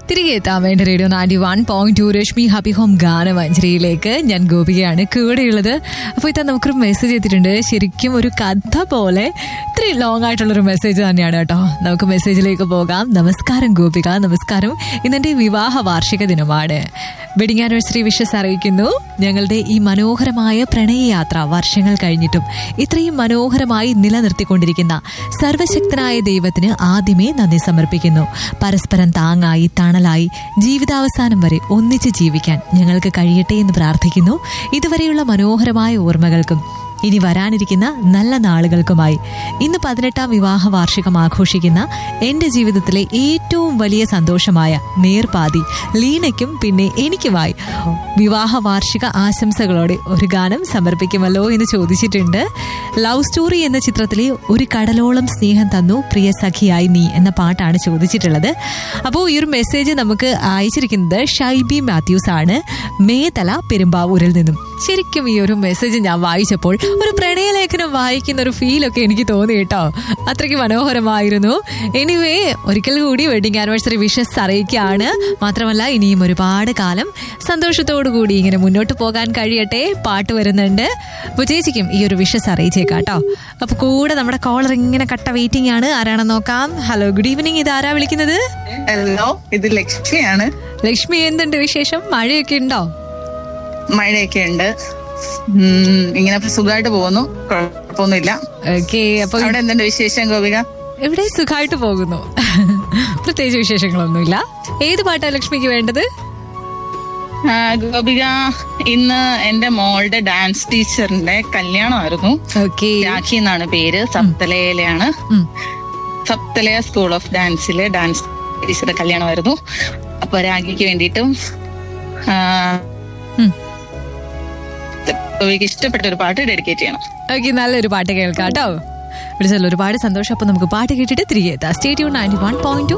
തിരികെ എത്താൻ വേണ്ടി radio ninety one point two Rashmi happy home ഗാനമഞ്ജരിയിലേക്ക് ഞാൻ ഗോപികയാണ് കൂടെയുള്ളത് അപ്പോൾ ഇതാ നമുക്കൊരു മെസ്സേജ് എത്തിയിട്ടുണ്ട് ശരിക്കും ഒരു കഥ പോലെ ഇത്തിരി ലോങ് ആയിട്ടുള്ളൊരു മെസ്സേജ് തന്നെയാണ് കേട്ടോ നമുക്ക് മെസ്സേജിലേക്ക് പോകാം നമസ്കാരം ഗോപിക നമസ്കാരം ഇന്നെന്റെ വിവാഹ വാർഷിക ദിനമാണ് വെഡിങ് ആനിവേഴ്സറി വിഷസ് അറിയിക്കുന്നു ഞങ്ങളുടെ ഈ മനോഹരമായ പ്രണയയാത്ര വർഷങ്ങൾ കഴിഞ്ഞിട്ടും ഇത്രയും മനോഹരമായി നിലനിർത്തിക്കൊണ്ടിരിക്കുന്ന സർവശക്തനായ ദൈവത്തിന് ആദ്യമേ നന്ദി സമർപ്പിക്കുന്നു പരസ്പരം താങ്ങായി തണലായി ജീവിതാവസാനം വരെ ഒന്നിച്ച് ജീവിക്കാൻ ഞങ്ങൾക്ക് കഴിയട്ടെ എന്ന് പ്രാർത്ഥിക്കുന്നു ഇതുവരെയുള്ള മനോഹരമായ ഓർമ്മകൾക്കും ഇനി വരാനിരിക്കുന്ന നല്ല നാളുകൾക്കുമായി ഇന്ന് പതിനെട്ടാം വിവാഹ വാർഷികം ആഘോഷിക്കുന്ന എന്റെ ജീവിതത്തിലെ ഏറ്റവും വലിയ സന്തോഷമായ നേർപാതി ലീനയ്ക്കും പിന്നെ എനിക്കുമായി വിവാഹ വാർഷിക ആശംസകളോടെ ഒരു ഗാനം സമർപ്പിക്കുമല്ലോ എന്ന് ചോദിച്ചിട്ടുണ്ട് ലവ് സ്റ്റോറി എന്ന ചിത്രത്തിലെ ഒരു കടലോളം സ്നേഹം തന്നു പ്രിയ സഖിയായി നീ എന്ന പാട്ടാണ് ചോദിച്ചിട്ടുള്ളത് അപ്പോൾ ഈ ഒരു മെസ്സേജ് നമുക്ക് അയച്ചിരിക്കുന്നത് ഷൈബി മാത്യൂസ് ആണ് മേതല പെരുമ്പാവൂരിൽ നിന്നും ശരിക്കും ഈ ഒരു മെസ്സേജ് ഞാൻ വായിച്ചപ്പോൾ ഒരു പ്രണയലേഖനം വായിക്കുന്ന ഒരു ഫീലൊക്കെ എനിക്ക് തോന്നി കേട്ടോ അത്രയ്ക്ക് മനോഹരമായിരുന്നു എനിവേ ഒരിക്കൽ കൂടി വെഡിങ് ആനിവേഴ്സറി വിഷസ് അറിയിക്കുകയാണ് മാത്രമല്ല ഇനിയും ഒരുപാട് കാലം സന്തോഷത്തോടു കൂടി ഇങ്ങനെ മുന്നോട്ട് പോകാൻ കഴിയട്ടെ പാട്ട് വരുന്നുണ്ട് അപ്പോൾ ചേച്ചിക്കും ഈ ഒരു വിഷസ് അറിയിച്ചേക്കാം കേട്ടോ അപ്പൊ കൂടെ നമ്മുടെ കോളർ ഇങ്ങനെ കട്ട വെയിറ്റിംഗ് ആണ് ആരാണെന്ന് നോക്കാം ഹലോ ഗുഡ് ഈവനിങ് ഇത് ആരാ വിളിക്കുന്നത് ഹലോ ഇത് ലക്ഷ്മിയാണ് ലക്ഷ്മി എന്തുണ്ട് വിശേഷം മഴയൊക്കെ ഉണ്ടോ മഴയൊക്കെ ഉണ്ട് ഉം, ഇങ്ങനെ സുഖമായിട്ട് പോകുന്നു കുഴപ്പമൊന്നുമില്ല ഓക്കെ അപ്പൊ അവിടെ എന്തുണ്ട് വിശേഷം ഗോപിക ഇവിടെ സുഖമായിട്ട് പോകുന്നു പ്രത്യേകിച്ച് വിശേഷങ്ങളൊന്നുമില്ല ഏത് പാട്ടാ ലക്ഷ്മിക്ക് വേണ്ടത് ആ, ഗോപിക ഇന്ന് എന്റെ മോളുടെ ഡാൻസ് ടീച്ചറിന്റെ കല്യാണമായിരുന്നു ഓക്കെ രാഖി എന്നാണ് പേര് സപ്തലയിലാണ് സപ്തലയ സ്കൂൾ ഓഫ് ഡാൻസിലെ ഡാൻസ് ടീച്ചറുടെ കല്യാണമായിരുന്നു അപ്പൊ രാഖിക്ക് വേണ്ടിയിട്ടും ആ, ഗോപിക്ക് ഇഷ്ടപ്പെട്ട ഒരു പാട്ട് ഡെഡിക്കേറ്റ് ചെയ്യണം ഓക്കെ നല്ലൊരു പാട്ട് കേൾക്കാം കേട്ടോ വിളിച്ചാൽ ഒരുപാട് സന്തോഷം അപ്പൊ നമുക്ക് പാട്ട് കേട്ടിട്ട് തിരികെ എത്താം സ്റ്റേറ്റ് നയൻറ്റി വൺ പോയിന്റ്